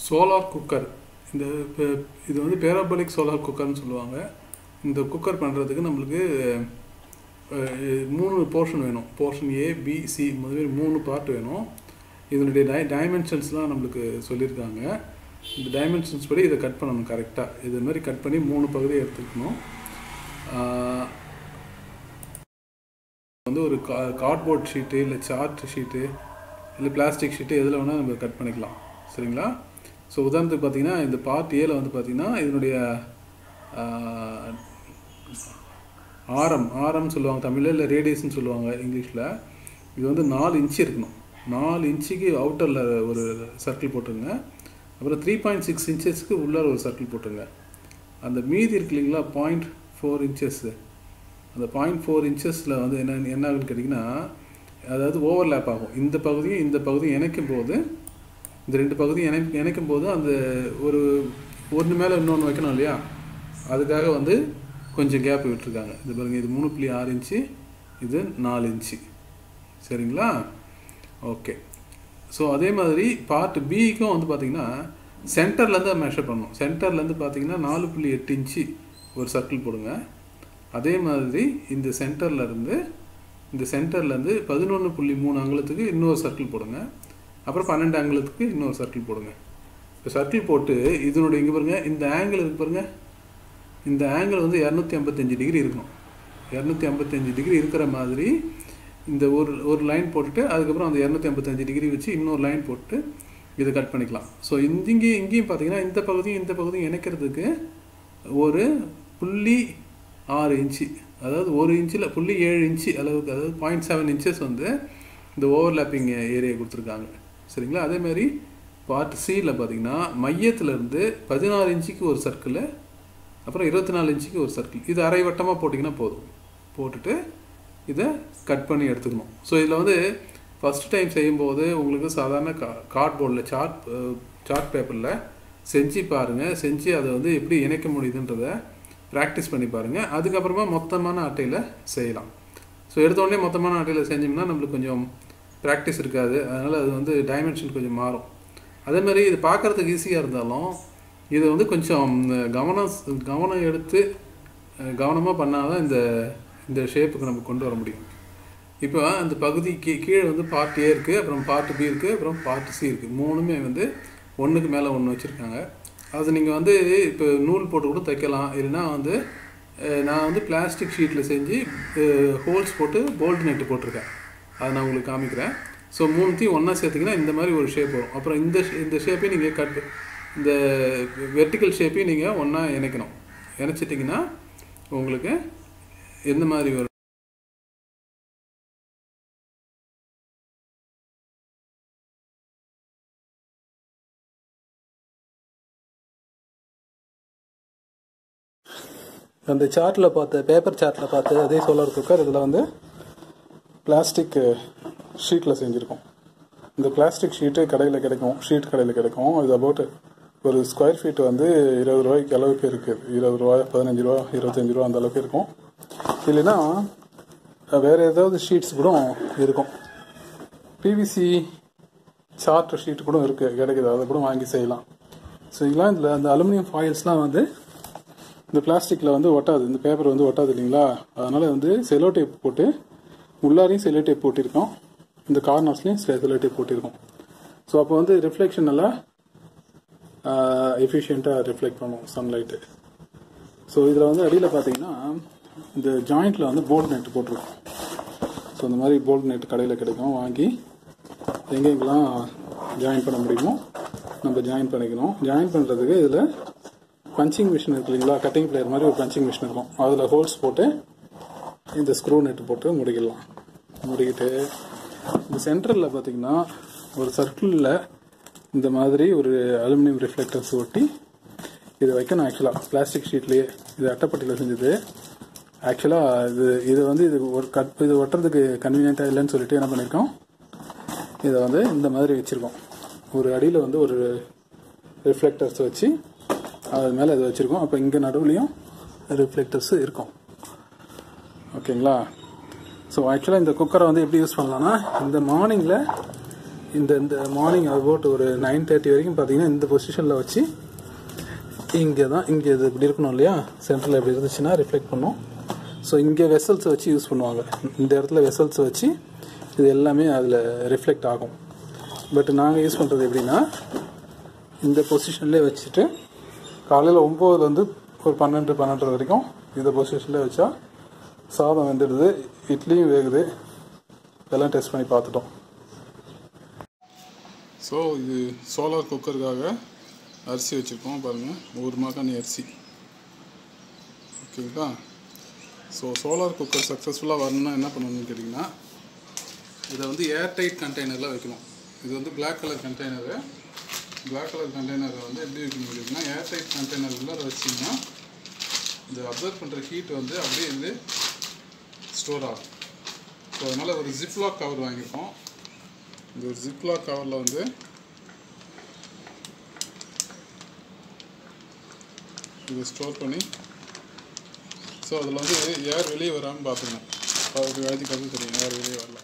solar cooker இந்த பே- இது வந்து பேராபலிக் சோலார் குக்கர்னு சொல்லுவாங்க இந்த குக்கர் பண்ணுறதுக்கு நம்மளுக்கு அஹ், மூணு போர்ஷன் வேணும் போர்ஷன் ஏ பி சி மாதிரி மூணு பார்ட் வேணும் இதனுடைய டை டைமென்ஷன்ஸ்லாம் நம்மளுக்கு சொல்லியிருக்காங்க இந்த டைமென்ஷன்ஸ் படி இதை கட் பண்ணணும் கரெக்டாக இது மாதிரி கட் பண்ணி மூணு பகுதியை எடுத்துக்கணும் ஆஹ், வந்து ஒரு கா கார்ட்போர்ட் ஷீட்டு இல்லை சார்ட் ஷீட்டு இல்லை பிளாஸ்டிக் ஷீட்டு எதில் வேணால் நம்ம கட் பண்ணிக்கலாம் சரிங்களா ஸோ உதாரணத்துக்கு பார்த்தீங்கன்னா இந்த பார்ட் ஏல வந்து பார்த்தீங்கன்னா இதனுடைய ஆஹ், ஆரம் ஆரம் சொல்லுவாங்க தமிழில் இல்லை ரேடியஸ்னு சொல்லுவாங்க இங்கிலீஷில் இது வந்து நாலு இன்ச்சு இருக்கணும் நாலு இன்ச்சுக்கு அவுட்டரில் ஒரு சர்க்கிள் போட்டுருங்க அப்புறம் த்ரீ பாயிண்ட் சிக்ஸ் இன்ச்சஸ்க்கு உள்ளார ஒரு சர்க்கிள் போட்டுருங்க அந்த மீதி இருக்கு இல்லைங்களா பாயிண்ட் ஃபோர் இன்ச்சஸ்ஸு அந்த பாயிண்ட் ஃபோர் இன்ச்சஸில் வந்து என்ன என்ன ஆகுன்னு கேட்டிங்கன்னா அதாவது ஓவர்லேப் ஆகும் இந்த பகுதியும் இந்த பகுதியும் இணைக்கும் போது இந்த ரெண்டு பகுதியும் இணை இணைக்கும் போது அந்த ஒரு ஒன்று மேலே இன்னொன்று வைக்கணும் இல்லையா அதுக்காக வந்து கொஞ்சம் கேப் விட்டுருக்காங்க இது பாருங்கள் இது மூணு புள்ளி ஆறு இன்ச்சு இது நாலு இன்ச்சு சரிங்களா ஓகே ஸோ அதே மாதிரி பார்ட் பிக்கும் வந்து பார்த்தீங்கன்னா சென்டர்லேருந்து மெஷர் பண்ணணும் சென்டர்லேருந்து பார்த்தீங்கன்னா நாலு புள்ளி எட்டு இன்ச்சு ஒரு சர்க்கிள் போடுங்க அதே மாதிரி இந்த சென்டர்ல இருந்து இந்த சென்டர்லேருந்து பதினொன்று புள்ளி மூணு அங்குலத்துக்கு இன்னொரு சர்க்கிள் போடுங்க அப்புறம் பன்னெண்டு அங்குலத்துக்கு இன்னொரு சர்க்கிள் போடுங்க இப்போ சர்க்கிள் போட்டு இதனுடைய இங்கே பாருங்க இந்த ஆங்கிள் இருக்கு பாருங்க இந்த ஆங்கிள் வந்து இரநூத்தி ஐம்பத்தஞ்சு டிகிரி இருக்கணும் இரநூத்தி ஐம்பத்தஞ்சு டிகிரி இருக்கிற மாதிரி இந்த ஒரு ஒரு லைன் போட்டுட்டு அதுக்கப்புறம் அந்த இரநூத்தி ஐம்பத்தஞ்சு டிகிரி வச்சு இன்னொரு லைன் போட்டு இதை கட் பண்ணிக்கலாம் ஸோ இந்த இங்கேயும் இங்கேயும் பார்த்தீங்கன்னா இந்த பகுதியும் இந்த பகுதியும் இணைக்கிறதுக்கு ஒரு புள்ளி ஆறு இன்ச்சு அதாவது ஒரு இன்ச்சில் புள்ளி ஏழு இன்ச்சு அளவுக்கு அதாவது பாயிண்ட் செவன் இன்ச்சஸ் வந்து இந்த ஓவர்லாப்பிங் ஏரியா கொடுத்துருக்காங்க சரிங்களா அதே மாதிரி பார்ட் சியில் பார்த்தீங்கன்னா மையத்திலேருந்து பதினாறு இன்ச்சுக்கு ஒரு சர்க்கிள் அப்புறம் இருபத்தி நாலு இன்ச்சுக்கு ஒரு சர்க்கிள் இது அரை வட்டமாக போட்டிங்கன்னா போதும் போட்டுட்டு இதை கட் பண்ணி எடுத்துக்கணும் ஸோ இதில் வந்து ஃபஸ்ட் டைம் செய்யும்போது உங்களுக்கு சாதாரண கா கார்ட்போர்டில் சார்ட் சார்ட் பேப்பரில் செஞ்சு பாருங்கள் செஞ்சு அதை வந்து எப்படி இணைக்க முடியுதுன்றதை ப்ராக்டிஸ் பண்ணி பாருங்கள் அதுக்கப்புறமா மொத்தமான அட்டையில் செய்யலாம் ஸோ எடுத்தோடனே மொத்தமான அட்டையில் செஞ்சோம்னா நம்மளுக்கு கொஞ்சம் ப்ராக்டிஸ் இருக்காது அதனால் அது வந்து டைமென்ஷன் கொஞ்சம் மாறும் அதே மாதிரி இது பார்க்குறதுக்கு ஈஸியாக இருந்தாலும் இது வந்து கொஞ்சம் கவனம் கவனம் எடுத்து கவனமாக பண்ணால் தான் இந்த இந்த ஷேப்புக்கு நம்ம கொண்டு வர முடியும் இப்போ அந்த பகுதிக்கு கீழே வந்து பார்ட் ஏ இருக்குது அப்புறம் பார்ட் பி இருக்குது அப்புறம் பார்ட் சி இருக்குது மூணுமே வந்து ஒன்றுக்கு மேலே ஒன்று வச்சுருக்காங்க அது நீங்கள் வந்து இப்போ நூல் போட்டு கூட தைக்கலாம் இல்லைன்னா வந்து அஹ், நான் வந்து பிளாஸ்டிக் ஷீட்டில் செஞ்சு ஹோல்ஸ் போட்டு போல்ட் நெட்டு போட்டிருக்கேன் அதை நான் உங்களுக்கு காமிக்கிறேன் ஸோ மூணுத்தையும் ஒன்றா சேர்த்திங்கன்னா இந்த மாதிரி ஒரு ஷேப் வரும் அப்புறம் இந்த ஷே- இந்த ஷேப்பையும் நீங்கள் கட் இந்த வெர்டிக்கல் ஷேப்பையும் நீங்கள் ஒன்றா இணைக்கணும் இணைச்சிட்டிங்கன்னா உங்களுக்கு எந்த மாதிரி வரும் அந்த சார்ட்டில் பார்த்த பேப்பர் சார்ட்டில் பார்த்த அதே சோலார் குக்கர் இதில் வந்து பிளாஸ்டிக் ஷீட்டில் செஞ்சுருக்கோம் இந்த பிளாஸ்டிக் ஷீட்டு கடையில் கிடைக்கும் ஷீட் கடையில் கிடைக்கும் இது அபவுட் ஒரு ஸ்கொயர் ஃபீட் வந்து இருபது ரூபாய்க்கு அளவுக்கு இருக்குது இருபது ரூபா பதினஞ்சு ரூபா இருபத்தஞ்சு ரூபா அந்த அளவுக்கு இருக்கும் இல்லைன்னா வேறு ஏதாவது ஷீட்ஸ் கூட இருக்கும் பிவிசி சார்ட் ஷீட் கூட இருக்குது கிடைக்குது அதை கூட வாங்கி செய்யலாம் சரிங்களா இதில் அந்த அலுமினியம் ஃபாயில்ஸ்லாம் வந்து இந்த பிளாஸ்டிக்கில் வந்து ஒட்டாது இந்த பேப்பர் வந்து ஒட்டாது இல்லைங்களா அதனால் வந்து செலோ டேப் போட்டு உள்ளாரையும் செலோ டேப் போட்டிருக்கோம் இந்த கார்னர்ஸ்லையும் செலோ டேப் போட்டிருக்கோம் ஸோ அப்போ வந்து ரிஃப்ளெக்ஷன் நல்லா எஃபிஷியண்ட்டாக ரிஃப்ளெக்ட் பண்ணும் சன்லைட்டு ஸோ இதில் வந்து அடியில் பார்த்தீங்கன்னா இந்த ஜாயிண்ட்டில் வந்து போல்ட் நெட் போட்டிருக்கோம் ஸோ இந்த மாதிரி போல்ட் நெட் கடையில் கிடைக்கும் வாங்கி எங்கெங்கெல்லாம் ஜாயின் பண்ண முடியுமோ நம்ம ஜாயின் பண்ணிக்கணும் ஜாயின் பண்ணுறதுக்கு இதில் பஞ்சிங் மிஷின் இருக்கு இல்லைங்களா கட்டிங் பிளேயர் மாதிரி ஒரு பஞ்சிங் மிஷின் இருக்கும் அதில் ஹோல்ஸ் போட்டு இந்த ஸ்க்ரூ நெட் போட்டு முடிக்கலாம் முடிக்கிட்டு இந்த சென்டரில் பார்த்தீங்கன்னா ஒரு சர்க்கிளில் இந்த மாதிரி ஒரு அலுமினியம் ரிஃப்ளெக்டர்ஸ் ஒட்டி இது வைக்கணும் ஆக்சுவலாக பிளாஸ்டிக் ஷீட்லேயே இது அட்டைப்பட்டியில் செஞ்சது ஆக்சுவலாக இது இது வந்து இது ஒரு கட் இது ஒட்டுறதுக்கு கன்வீனியண்ட்டாக இல்லைன்னு சொல்லிட்டு என்ன பண்ணியிருக்கோம் இதை வந்து இந்த மாதிரி வச்சுருக்கோம் ஒரு அடியில் வந்து ஒரு ரிஃப்ளெக்டர்ஸ் வச்சு அது மேலே இது வச்சுருக்கோம் அப்போ இங்கே நடுவுலையும் ரிஃப்ளெக்டர்ஸ் இருக்கும் ஓகேங்களா ஸோ ஆக்சுவலாக இந்த குக்கரை வந்து எப்படி யூஸ் பண்ணலாம்னா இந்த மார்னிங்கில் இந்த இந்த மார்னிங் அபவுட் ஒரு நைன் தேர்ட்டி வரைக்கும் பார்த்தீங்கன்னா இந்த பொசிஷனில் வச்சு இங்கே தான் இங்கே இது இப்படி இருக்கணும் இல்லையா சென்டரில் இப்படி இருந்துச்சுன்னா ரிஃப்ளெக்ட் பண்ணும் ஸோ இங்கே வெசல்ஸை வச்சு யூஸ் பண்ணுவாங்க இந்த இடத்துல வெசல்ஸை வச்சு இது எல்லாமே அதில் ரிஃப்ளெக்ட் ஆகும் பட் நாங்கள் யூஸ் பண்ணுறது எப்படின்னா இந்த பொசிஷன்லேயே வச்சுட்டு காலையில் ஒம்போதுலேருந்து ஒரு பன்னெண்டு பன்னெண்டரை வரைக்கும் இந்த பொசிஷன்லேயே வச்சா சாதம் வெந்துடுது இட்லியும் வேகுது இதெல்லாம் டெஸ்ட் பண்ணி பார்த்துட்டோம் ஸோ இது சோலார் குக்கருக்காக அரிசி வச்சுருக்கோம் பாருங்கள் ஒரு மாக்காணி அரிசி ஓகேங்களா ஸோ சோலார் குக்கர் சக்ஸஸ்ஃபுல்லாக வரணும்னா என்ன பண்ணணும்னு கேட்டிங்கன்னா இதை வந்து ஏர்டைட் கண்டெய்னரில் வைக்கணும் இது வந்து Black colour container Black colour கண்டெய்னரை வந்து எப்படி வைக்கணும் கேட்டிங்கன்னா ஏர்டைட் கண்டெய்னர் உள்ளே வச்சிங்கன்னா இந்த அப்சர்வ் பண்ணுற ஹீட் வந்து அப்படியே இது ஸ்டோர் ஆகும் ஸோ அதனால் ஒரு ஜிப்லாக் கவர் வாங்கியிருக்கோம் இந்த ஒரு ஜிப்லாக் கவரில் வந்து இதை ஸ்டோர் பண்ணி ஸோ அதில் வந்து ஏர் வெளியே வராமல் பார்த்துக்கணும் அதுக்கு எழுதி பார்த்து தெரியும் ஏர் வெளியே வரல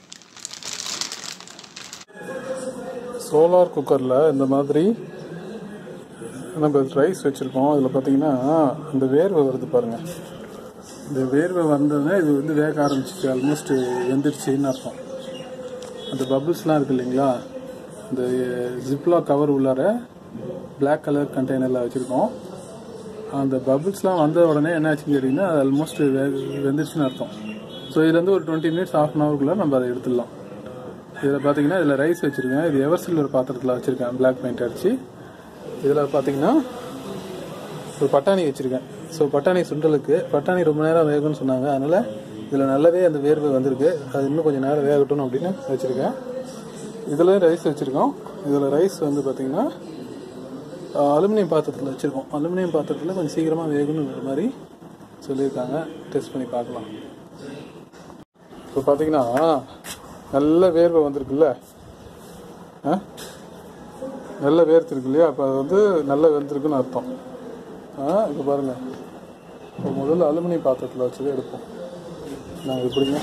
சோலார் குக்கரில் இந்த மாதிரி நம்ம ரைஸ் வச்சுருக்கோம் அதில் பார்த்தீங்கன்னா இந்த வேர்வை வருது பாருங்கள் இந்த வேர்வை வந்ததுன்னா இது வந்து வேக ஆரம்பிச்சிச்சு ஆல்மோஸ்ட் வெந்துருச்சுன்னு அர்த்தம் அந்த பபிள்ஸ்லாம் இருக்கு இல்லைங்களா இந்த ஜிப்லா கவர் உள்ளார Black கலர் கண்டெய்னரில் வச்சுருக்கோம் அந்த பபிள்ஸ்லாம் வந்த உடனே என்ன ஆச்சுன்னு கேட்டிங்கன்னா அது ஆல்மோஸ்ட் வெந்துருச்சுன்னு அர்த்தம் ஸோ இதுலேருந்து ஒரு டுவெண்ட்டி மினிட்ஸ் ஆஃப் அன் ஹவருக்குள்ளே நம்ம அதை எடுத்துடலாம் இதில் பார்த்தீங்கன்னா இதில் ரைஸ் வச்சுருக்கேன் இது எவர் சில்வர் பாத்திரத்தில் வச்சுருக்கேன் Black பெயிண்ட் அடிச்சு இதில் பார்த்தீங்கன்னா ஒரு பட்டாணி வச்சுருக்கேன் ஸோ பட்டாணி சுண்டலுக்கு பட்டாணி ரொம்ப நேரம் வேகும்னு சொன்னாங்க அதனால் இதில் நல்லாவே அந்த வேர்வை வந்திருக்கு அது இன்னும் கொஞ்சம் நேரம் வேகட்டும் அப்படின்னு வச்சுருக்கேன் இதில் ரைஸ் வச்சுருக்கோம் இதில் ரைஸ் வந்து பார்த்திங்கன்னா அலுமினியம் பாத்திரத்தில் வச்சுருக்கோம் அலுமினியம் பாத்திரத்தில் கொஞ்சம் சீக்கிரமாக வேகணுங்கிற மாதிரி சொல்லியிருக்காங்க டெஸ்ட் பண்ணி பார்க்கலாம் இப்போ பார்த்தீங்கன்னா நல்ல வேர்வை வந்திருக்குல்ல ஆ நல்ல வேர்த்திருக்கு இல்லையா அப்போ அது வந்து நல்ல வெந்திருக்குன்னு அர்த்தம் ஆ இப்போ பாருங்கள் இப்போ முதல்ல அலுமினியம் பாத்திரத்தில் வச்சது எடுப்போம் நாங்கள் எப்படிங்க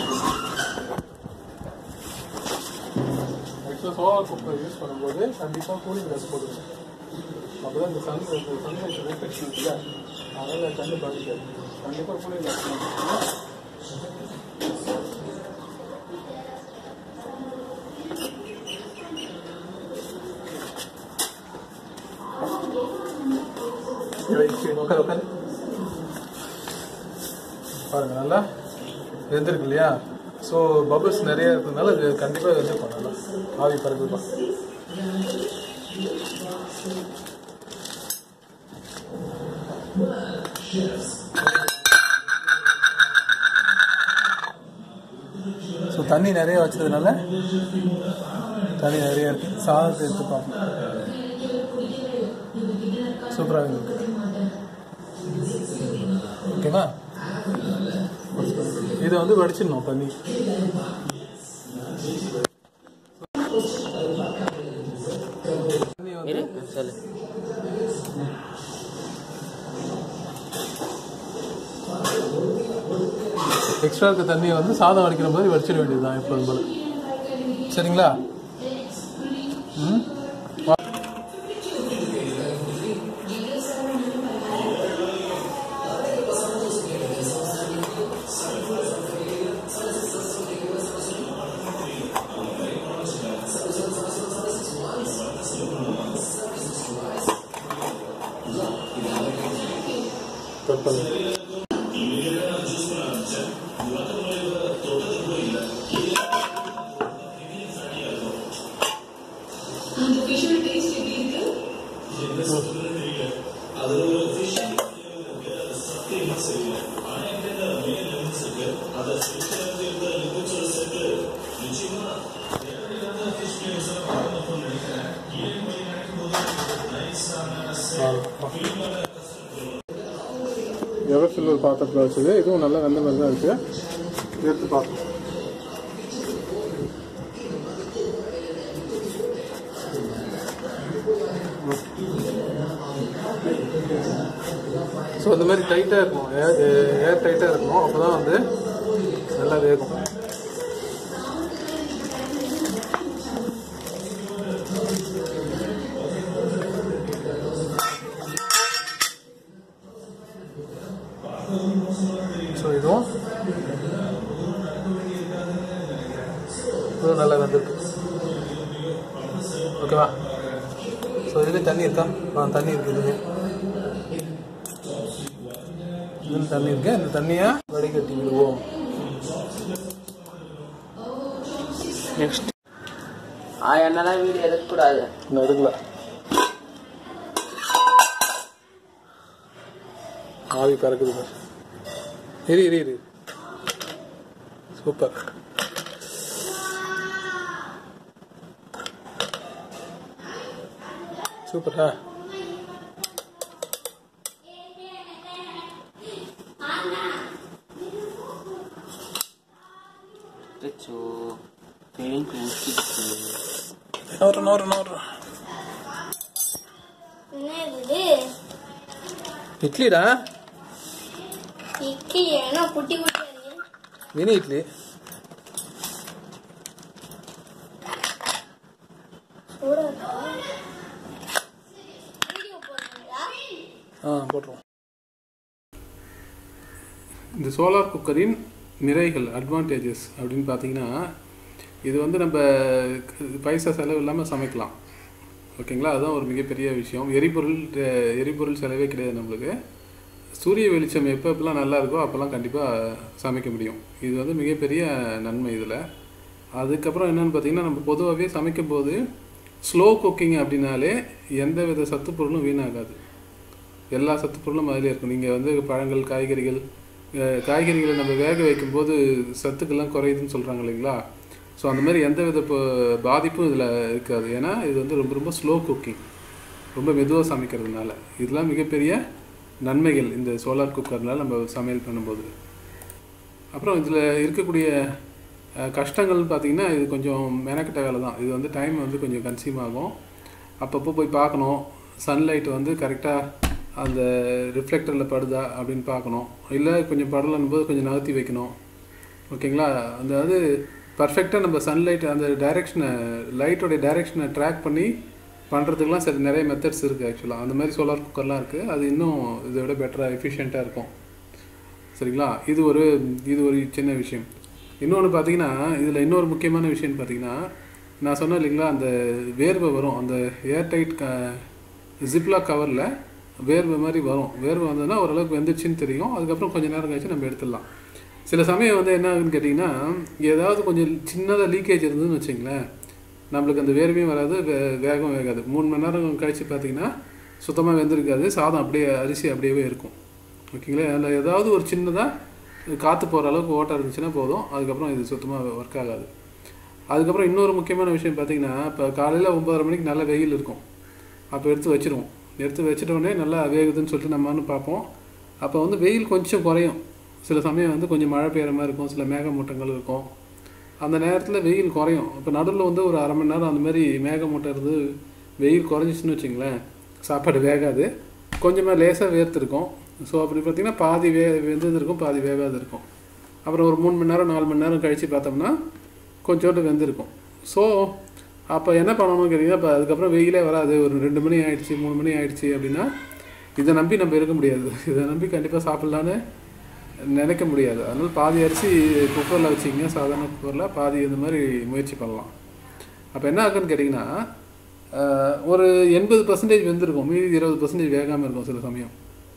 ஆக்சுவலாக சோலார் குக்கர் யூஸ் பண்ணும்போது கண்டிப்பாக கூலிங் கிளாஸ் போடுங்க அப்போ தான் இந்த சன் சன்லைட் ரிஃப்ளெக்ஷன் இருக்குல்ல அதனால் கண்ணு பாதிக்காது கண்டிப்பாக கூலிங் கிளாஸ் போட்டுக்கோங்க பாருங்க நல்லா வெந்திருக்கு இல்லையா ஸோ பபிள்ஸ் நிறைய இருக்கிறதுனால இது கண்டிப்பாக வெந்திருக்கும் நல்லா ஆவி பறக்குதுப்பா ஸோ தண்ணி நிறைய வச்சதுனால தண்ணி நிறைய இருக்கு சாதத்தை எடுத்து பார்ப்போம் சூப்பராக இருக்கு ஓகேவா இதை வந்து வடிச்சிடணும் தண்ணி தண்ணி வந்து இரு சொல்லு எக்ஸ்ட்ரா இருக்க தண்ணியை வந்து சாதம் வடிக்கிற மாதிரி வடிச்சிட வேண்டியதுதான் எப்போதும் போல சரிங்களா ம் கட் பண்ணு எவர் சில்வர் பாத்திரத்தில் வச்சது இதுவும் நல்ல வெந்த மாதிரி தான் இருக்கு எடுத்து பார்ப்போம் ஸோ இந்த மாதிரி டைட்டாக இருக்கும் ஏர் ஏர் டைட்டாக இருக்கும் அப்போ தான் வந்து நல்லா வேகும் இதுவும் நல்லா வெந்திருக்கு ஓகேவா ஸோ இதுலேயும் தண்ணி இருக்கா ஆ தண்ணி இருக்குது இதுலேயும் இதில் தண்ணி இருக்கு இந்த தண்ணியை வடிகட்டி விடுவோம் நெக்ஸ்ட் ஆ என்னதான் வீடியோ எடுக்கக்கூடாது இன்னும் எடுக்கல ஆவி பறக்குது பாரு இரு இரு இரு சூப்பர் சூப்பரா அச்சோ பெயிண்ட் ஊற்றிடுச்சு நோறு நோறு நோறு என்னது இட்லிடா இட்லி என்ன குட்டி குட்டி அது மினி இட்லி சூடா இருக்கா வீடியோ போடுறீங்களா ஆ போட்டுருவோம் இந்த சோலார் குக்கரின் நிறைகள் அட்வான்டேஜஸ் அப்படின்னு பார்த்தீங்கன்னா இது வந்து நம்ம பைசா செலவு இல்லாமல் சமைக்கலாம் ஓகேங்களா அதுதான் ஒரு மிகப்பெரிய விஷயம் எரிபொருள் அஹ், எரிபொருள் செலவே கிடையாது நம்மளுக்கு சூரிய வெளிச்சம் எப்போ எப்பெல்லாம் நல்லா இருக்கோ அப்போல்லாம் கண்டிப்பாக சமைக்க முடியும் இது வந்து மிகப்பெரிய நன்மை இதில் அதுக்கப்புறம் என்னென்னு பார்த்தீங்கன்னா நம்ம பொதுவாகவே சமைக்கும் போது ஸ்லோ குக்கிங் அப்படின்னாலே எந்த வித சத்து பொருளும் வீணாகாது எல்லா சத்து பொருளும் அதிலே இருக்கும் நீங்கள் வந்து பழங்கள் காய்கறிகள் அஹ், காய்கறிகளை நம்ம வேக வைக்கும்போது சத்துக்கெல்லாம் குறையுதுன்னு சொல்கிறாங்க இல்லைங்களா ஸோ அந்த மாதிரி எந்த வித ப- பாதிப்பும் இதில் இருக்காது ஏன்னா இது வந்து ரொம்ப ரொம்ப ஸ்லோ குக்கிங் ரொம்ப மெதுவாக சமைக்கிறதுனால இதெல்லாம் மிகப்பெரிய நன்மைகள் இந்த சோலார் குக்கர்னால நம்ம சமையல் பண்ணும்போது அப்புறம் இதில் இருக்கக்கூடிய அஹ், கஷ்டங்கள்னு பார்த்தீங்கன்னா இது கொஞ்சம் மெனக்கிட்ட வேலை தான் இது வந்து டைம் வந்து கொஞ்சம் கன்சியூம் ஆகும் அப்பப்போ போய் பார்க்கணும் சன்லைட் வந்து கரெக்டாக அந்த ரிஃப்ளெக்டரில் படுதா அப்படின்னு பார்க்கணும் இல்லை கொஞ்சம் படலன்னும் போது கொஞ்சம் நகர்த்தி வைக்கணும் ஓகேங்களா அந்த அது பர்ஃபெக்டாக நம்ம சன்லைட் அந்த டைரெக்ஷனை லைட்டோடைய டைரெக்ஷனை ட்ராக் பண்ணி பண்ணுறதுக்குலாம் சரி நிறைய மெத்தட்ஸ் இருக்குது ஆக்சுவலாக அந்த மாதிரி சோலார் குக்கர்லாம் இருக்குது அது இன்னும் இதை விட பெட்டராக எஃபிஷியண்ட்டாக இருக்கும் சரிங்களா இது ஒரு இது ஒரு சின்ன விஷயம் இன்னொன்று பார்த்தீங்கன்னா இதில் இன்னொரு முக்கியமான விஷயம்னு பார்த்தீங்கன்னா நான் சொன்னேன் இல்லைங்களா அந்த வேர்வை வரும் அந்த ஏர்டைட் க ஜிப்லாக் கவரில் வேர்வை மாதிரி வரும் வேர்வை வந்ததுன்னா ஓரளவுக்கு வெந்துச்சுன்னு தெரியும் அதுக்கப்புறம் கொஞ்சம் நேரம் கழிச்சு நம்ம எடுத்துடலாம் சில சமயம் வந்து என்ன ஆகுதுன்னு கேட்டிங்கன்னா ஏதாவது கொஞ்சம் சின்னதாக லீக்கேஜ் இருந்ததுன்னு வச்சுங்களேன் நம்மளுக்கு அந்த வேர்வையும் வராது வே வேகம் வேகாது மூணு மணி நேரம் கழிச்சு பார்த்தீங்கன்னா சுத்தமாக வெந்திருக்காது சாதம் அப்படியே அரிசி அப்படியே இருக்கும் ஓகேங்களா அதில் ஏதாவது ஒரு சின்னதாக காற்று போகிற அளவுக்கு ஓட்டம் இருந்துச்சுன்னா போதும் அதுக்கப்புறம் இது சுத்தமாக ஒர்க் ஆகாது அதுக்கப்புறம் இன்னொரு முக்கியமான விஷயம் பார்த்தீங்கன்னா இப்போ காலையில் ஒம்பதரை மணிக்கு நல்ல வெயில் இருக்கும் அப்போ எடுத்து வச்சிருவோம் எடுத்து வச்சிட்ட உடனே நல்லா வேகுதுன்னு சொல்லிட்டு நம்மன்னு பார்ப்போம் அப்போ வந்து வெயில் கொஞ்சம் குறையும் சில சமயம் வந்து கொஞ்சம் மழை பெய்கிற மாதிரி இருக்கும் சில மேகமூட்டங்கள் இருக்கும் அந்த நேரத்தில் வெயில் குறையும் இப்போ நடுவில் வந்து ஒரு அரை மணி நேரம் அந்த மாதிரி மேகமூட்டம் இருந்து வெயில் குறைஞ்சிச்சுன்னு வச்சுங்களேன் சாப்பாடு வேகாது கொஞ்சமாக லேசாக வேர்த்துருக்கும் ஸோ அப்படி பார்த்தீங்கன்னா பாதி வே வெந்தது இருக்கும் பாதி வேகாது இருக்கும் அப்புறம் ஒரு மூணு மணி நேரம் நாலு மணி நேரம் கழித்து பார்த்தோம்னா கொஞ்சோண்டு வெந்திருக்கும் ஸோ அப்போ என்ன பண்ணணும்னு கேட்டிங்கன்னா இப்போ அதுக்கப்புறம் வெயிலே வராது ஒரு ரெண்டு மணி ஆயிடுச்சு மூணு மணி ஆயிடுச்சு அப்படின்னா இதை நம்பி நம்ம இருக்க முடியாது இதை நம்பி கண்டிப்பாக சாப்பிட்லான்னு நினைக்க முடியாது அதனால் பாதி அரிசி குக்கரில் வச்சிங்க சாதாரண குக்கரில் பாதி இந்த மாதிரி முயற்சி பண்ணலாம் அப்போ என்ன ஆகுன்னு கேட்டிங்கன்னா ஆஹ், ஒரு எண்பது பர்சன்டேஜ் வெந்திருக்கும் மீதி இருபது பர்சன்டேஜ் வேகாமல் இருக்கும் சில சமயம்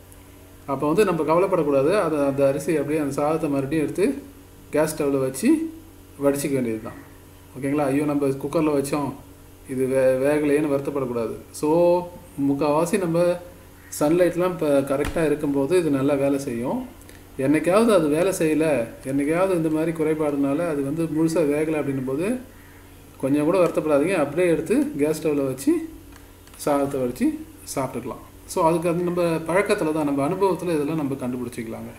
அப்போ வந்து நம்ம கவலைப்படக்கூடாது அதை அந்த அரிசி அப்படியே அந்த சாதத்தை மறுபடியும் எடுத்து கேஸ் ஸ்டவ்வில் வச்சு வடிச்சிக்க வேண்டியது தான் ஓகேங்களா ஐயோ நம்ம குக்கரில் வச்சோம் இது வே வேகலையேன்னு வருத்தப்படக்கூடாது ஸோ முக்கால்வாசி நம்ம சன்லைட்லாம் இப்போ கரெக்டாக இருக்கும்போது இது நல்லா வேலை செய்யும் என்னைக்காவது அது வேலை செய்யலை என்னைக்காவது இந்த மாதிரி குறைபாடுனால அது வந்து முழுசாக வேகலை அப்படின்னும் போது கொஞ்சம் கூட வருத்தப்படாதீங்க அப்படியே எடுத்து கேஸ் ஸ்டவ்வில் வச்சு சாதத்தை வடித்து சாப்பிட்டுக்கலாம் ஸோ அதுக்கு அது நம்ம பழக்கத்தில் தான் நம்ம அனுபவத்தில் இதெல்லாம் நம்ம கண்டுபிடிச்சிக்கலாங்க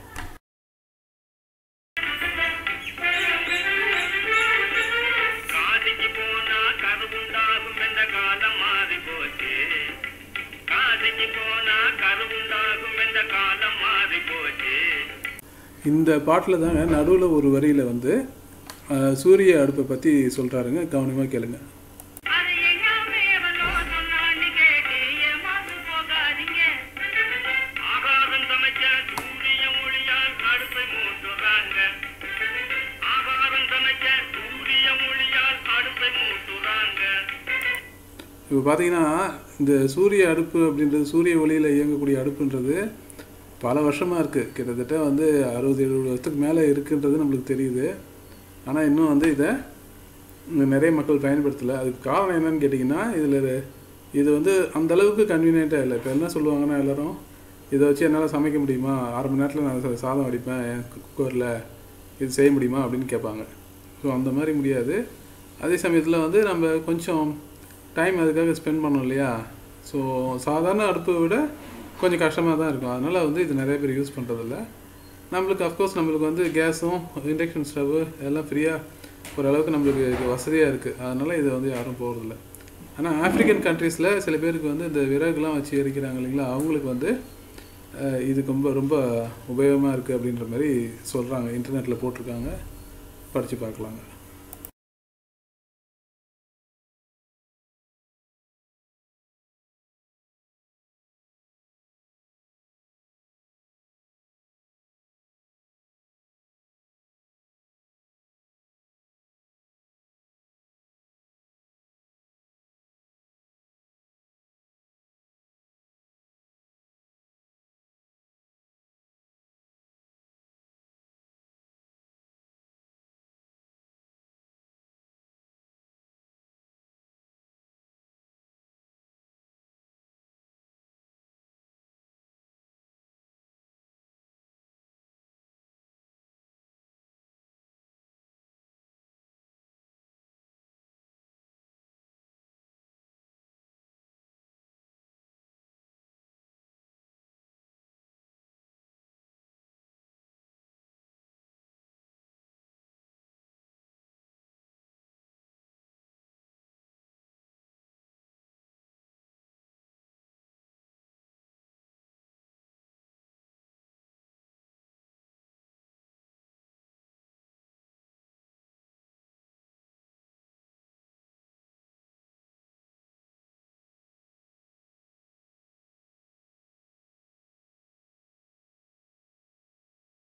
காசிக்கு போனா கருவுண்டாகும் என்ற காலம் மாறி போச்சு காசிக்கு போனா கருவுண்டாகும் என்ற காலம் மாறி போச்சு இந்த பாட்டில் தாங்க நடுவில் ஒரு வரியில் வந்து அஹ், சூரிய அடுப்பை பற்றி சொல்கிறாருங்க கவனமாக கேளுங்க அது எல்லாமே எவனோ சொன்னான்னு கேட்டு ஏமாந்து போகாதீங்க ஆகாரம் சமைச்ச சூரிய மொழியால் அடுப்பை மூட்டுறாங்க ஆகாரம் சமைச்ச சூரிய மொழியால் இப்போ பார்த்தீங்கன்னா இந்த சூரிய அடுப்பு அப்படின்றது சூரிய ஒளியில் இயங்கக்கூடிய அடுப்புன்றது பல வருஷமாக இருக்குது கிட்டத்தட்ட வந்து அறுபது எழுபது வருஷத்துக்கு மேலே இருக்குன்றது நம்மளுக்கு தெரியுது ஆனால் இன்னும் வந்து இதை இங்க நிறைய மக்கள் பயன்படுத்தலை அதுக்கு காரணம் என்னன்னு கேட்டிங்கன்னா இதில் இது வந்து அந்த அளவுக்கு கன்வீனியண்ட்டாக இல்லை இப்போ என்ன சொல்லுவாங்கன்னா எல்லாரும் இதை வச்சு என்னால் சமைக்க முடியுமா அரை மணி நேரத்தில் நான் சா- சாதம் வடிப்பேன் என் குக்கரில் இது செய்ய முடியுமா அப்படின்னு கேட்பாங்க ஸோ அந்த மாதிரி முடியாது அதே சமயத்தில் வந்து நம்ம கொஞ்சம் டைம் அதுக்காக ஸ்பெண்ட் பண்ணோம் இல்லையா ஸோ சாதாரண அடுப்பை விட கொஞ்சம் கஷ்டமாக தான் இருக்கும் அதனால் வந்து இது நிறைய பேர் யூஸ் பண்ணுறதில்ல நம்மளுக்கு அஃப்கோர்ஸ் நம்மளுக்கு வந்து கேஸும் இண்டக்ஷன் ஸ்டவ்வு எல்லாம் ஃப்ரீயாக ஓரளவுக்கு நம்மளுக்கு இது வசதியாக இருக்குது அதனால் இதை வந்து யாரும் போகிறதில்ல ஆனால் ஆப்பிரிக்கன் கண்ட்ரீஸில் சில பேருக்கு வந்து இந்த விறகுலாம் வச்சு எரிக்கிறாங்க இல்லைங்களா அவங்களுக்கு வந்து அஹ், இது ரொம்ப ரொம்ப உபயோகமாக இருக்குது அப்படின்ற மாதிரி சொல்கிறாங்க இன்டர்நெட்டில் போட்டிருக்காங்க படித்து பார்க்கலாங்க